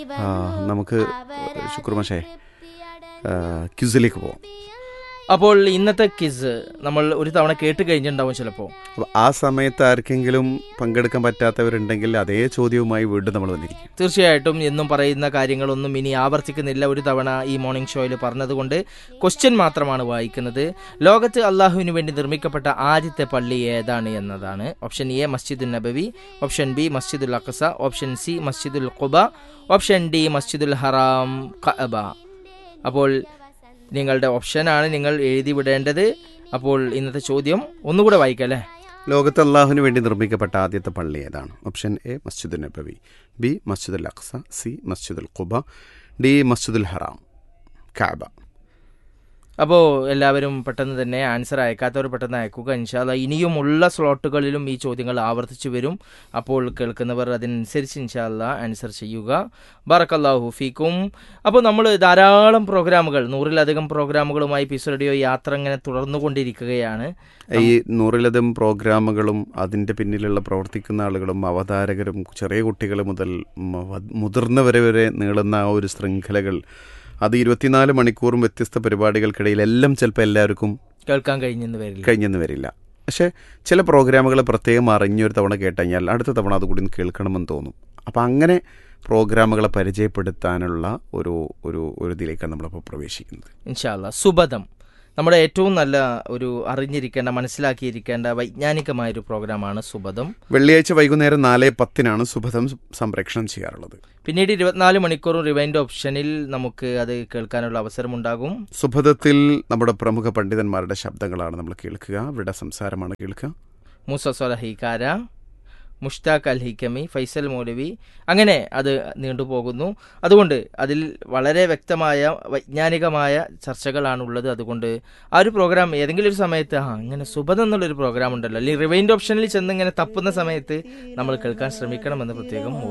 ആ, നമുക്ക് ശുക്രമാഷേ ക്യുസിലേക്ക് പോവാം അപ്പോൾ ഇന്നത്തെ കിസ് നമ്മൾ ഒരു തവണ കേട്ട് കഴിഞ്ഞിട്ടുണ്ടാവും ചിലപ്പോൾ അപ്പോൾ ആ സമയത്ത് ആർക്കെങ്കിലും പങ്കെടുക്കാൻ പറ്റാത്തവരുണ്ടെങ്കിൽ അതേ ചോദ്യവുമായി വീണ്ടും നമ്മൾ വന്നിരിക്കും തീർച്ചയായിട്ടും എന്നും പറയുന്ന കാര്യങ്ങളൊന്നും ഇനി ആവർത്തിക്കുന്നില്ല ഒരു തവണ ഈ മോർണിംഗ് ഷോയിൽ പറഞ്ഞതുകൊണ്ട് ക്വസ്റ്റ്യൻ മാത്രമാണ് വായിക്കുന്നത് ലോകത്ത് അള്ളാഹുവിന് വേണ്ടി നിർമ്മിക്കപ്പെട്ട ആദ്യത്തെ പള്ളി ഏതാണ് എന്നതാണ് ഓപ്ഷൻ എ മസ്ജിദുൽ നബവി ഓപ്ഷൻ ബി മസ്ജിദുൽ അഖസ ഓപ്ഷൻ സി മസ്ജിദുൽ ഖുബ ഓപ്ഷൻ ഡി മസ്ജിദുൽ ഹറാം കഅബ അപ്പോൾ നിങ്ങളുടെ ഓപ്ഷനാണ് നിങ്ങൾ എഴുതി വിടേണ്ടത് അപ്പോൾ ഇന്നത്തെ ചോദ്യം ഒന്നുകൂടെ വായിക്കാം അല്ലേ ലോകത്ത് അള്ളാഹുവിന് വേണ്ടി നിർമ്മിക്കപ്പെട്ട ആദ്യത്തെ പള്ളി ഏതാണ് ഓപ്ഷൻ എ മസ്ജിദുൽ നബവി ബി മസ്ജിദുൽ അഖ്സ സി മസ്ജിദുൽ ഖുബ ഡി മസ്ജിദുൽ ഹറാം കാബ അപ്പോൾ എല്ലാവരും പെട്ടെന്ന് തന്നെ ആൻസർ അയക്കാത്തവർ പെട്ടെന്ന് അയക്കുക ഇൻഷാല്ല ഇനിയും ഉള്ള സ്ലോട്ടുകളിലും ഈ ചോദ്യങ്ങൾ ആവർത്തിച്ചു വരും അപ്പോൾ കേൾക്കുന്നവർ അതിനനുസരിച്ച് ഇൻഷാല്ല ആൻസർ ചെയ്യുക ബറക്കല്ലാഹു ഫീക്കും അപ്പോൾ നമ്മൾ ധാരാളം പ്രോഗ്രാമുകൾ നൂറിലധികം പ്രോഗ്രാമുകളുമായി പീസ് റേഡിയോ യാത്ര ഇങ്ങനെ തുടർന്നുകൊണ്ടിരിക്കുകയാണ് ഈ നൂറിലധികം പ്രോഗ്രാമുകളും അതിൻ്റെ പിന്നിലുള്ള പ്രവർത്തിക്കുന്ന ആളുകളും അവതാരകരും ചെറിയ കുട്ടികൾ മുതൽ മ- മുതിർന്നവരെ വരെ നീളുന്ന ആ ഒരു ശൃംഖലകൾ അത് ഇരുപത്തിനാല് മണിക്കൂറും വ്യത്യസ്ത പരിപാടികൾക്കിടയിൽ എല്ലാം ചിലപ്പോൾ എല്ലാവർക്കും കേൾക്കാൻ കഴിഞ്ഞെന്ന് വരില്ല കഴിഞ്ഞെന്ന് വരില്ല പക്ഷേ ചില പ്രോഗ്രാമുകൾ പ്രത്യേകം അറിഞ്ഞൊരു തവണ കേട്ടുകഴിഞ്ഞാൽ അടുത്ത തവണ അതുകൂടി ഒന്ന് കേൾക്കണമെന്ന് തോന്നും അപ്പം അങ്ങനെ പ്രോഗ്രാമുകളെ പരിചയപ്പെടുത്താനുള്ള ഒരു ഒരു ഒരു ഇതിലേക്കാണ് നമ്മളിപ്പോൾ പ്രവേശിക്കുന്നത് ഇൻഷാല്ല സുബദം നമ്മുടെ ഏറ്റവും നല്ല ഒരു അറിഞ്ഞിരിക്കേണ്ട മനസ്സിലാക്കിയിരിക്കേണ്ട വൈജ്ഞാനികമായ ഒരു പ്രോഗ്രാമാണ് സുബദം വെള്ളിയാഴ്ച വൈകുന്നേരം നാല് പത്തിനാണ് സുഭദം സംപ്രേഷണം ചെയ്യാറുള്ളത് പിന്നീട് ഇരുപത്തിനാല് മണിക്കൂറും റിവൈൻഡ് ഓപ്ഷനിൽ നമുക്ക് അത് കേൾക്കാനുള്ള അവസരമുണ്ടാകും സുഭദത്തിൽ നമ്മുടെ പ്രമുഖ പണ്ഡിതന്മാരുടെ ശബ്ദങ്ങളാണ് നമ്മൾ കേൾക്കുക അവരുടെ സംസാരമാണ് കേൾക്കുക മൂസ സൊലഹിക്കാര മുഷ്താഖ് അൽ ഹിക്കമി ഫൈസൽ മൗലവി അങ്ങനെ അത് നീണ്ടുപോകുന്നു അതുകൊണ്ട് അതിൽ വളരെ വ്യക്തമായ വൈജ്ഞാനികമായ ചർച്ചകളാണുള്ളത് അതുകൊണ്ട് ആ ഒരു പ്രോഗ്രാം ഏതെങ്കിലും ഒരു സമയത്ത് ആ ഇങ്ങനെ സുബദം എന്നുള്ളൊരു പ്രോഗ്രാം ഉണ്ടല്ലോ അല്ലെങ്കിൽ റിവൈൻഡ് ഓപ്ഷനിൽ ചെന്ന് ഇങ്ങനെ തപ്പുന്ന സമയത്ത് നമ്മൾ കേൾക്കാൻ ശ്രമിക്കണമെന്ന് പ്രത്യേകം